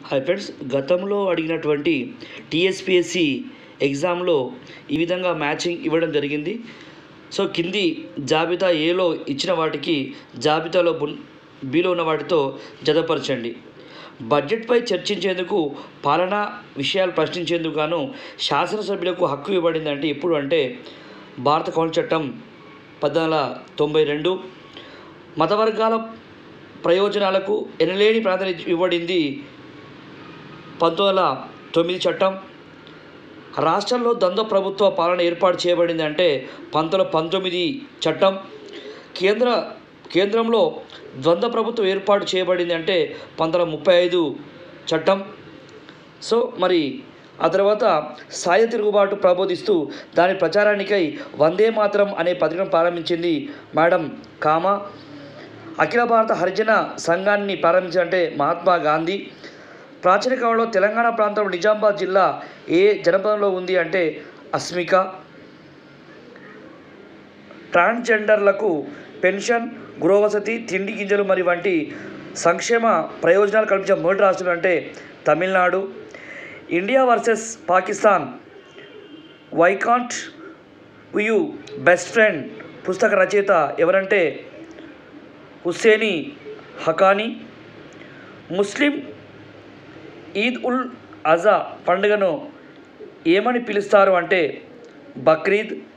hi friends గతంలో అడిగినటువంటి TSPSC ఎగ్జామ్లో ఈ విధంగా మ్యాచింగ్ ఇవ్వడం జరిగింది సో కింది జాబితా ఏలో ఇచ్చిన వాటికి జాబితాలో బున్- బిలో ఉన్న వాటితో జతపరచండి బడ్జెట్పై చర్చించేందుకు పాలనా విషయాలు ప్రశ్నించేందుకు గాను శాసనసభ్యులకు హక్కు ఇవ్వబడింది అంటే ఎప్పుడు అంటే భారత కౌన్సిల్ చట్టం పద్నాలుగు వందల తొంభై రెండు మతవర్గాల ప్రయోజనాలకు ఎనలేని ప్రాధాన్యత ఇవ్వబడింది పంతొమ్మిది వందల తొమ్మిది చట్టం రాష్ట్రంలో ద్వంద్వ ప్రభుత్వ పాలన ఏర్పాటు చేయబడింది అంటే పంతొమ్మిది వందల పంతొమ్మిది చట్టం కేంద్ర కేంద్రంలో ద్వంద్వ ప్రభుత్వం ఏర్పాటు చేయబడింది అంటే పంతొమ్మిది వందల ముప్పై ఐదు చట్టం సో మరి ఆ తర్వాత సాయ తిరుగుబాటు ప్రబోధిస్తూ దాని ప్రచారానికై వందే మాతరం అనే పథకం ప్రారంభించింది మేడం కామా అఖిల భారత హరిజన సంఘాన్ని ప్రారంభించాలంటే మహాత్మా గాంధీ ప్రాచీన కాలంలో తెలంగాణ ప్రాంతంలో నిజామాబాద్ జిల్లా ఏ జనపదంలో ఉంది అంటే అస్మిక ట్రాన్స్జెండర్లకు పెన్షన్ గృహవసతి తిండి గింజలు మరి వంటి సంక్షేమ ప్రయోజనాలు కల్పించే మొదటి రాష్ట్రం అంటే Tamil Nadu India versus Pakistan why can't you best friend పుస్తక రచయిత ఎవరంటే హుస్సేని హకానీ ముస్లిం ఈద్ ఉల్ అజా పండుగను ఏమని పిలుస్తారు అంటే బక్రీద్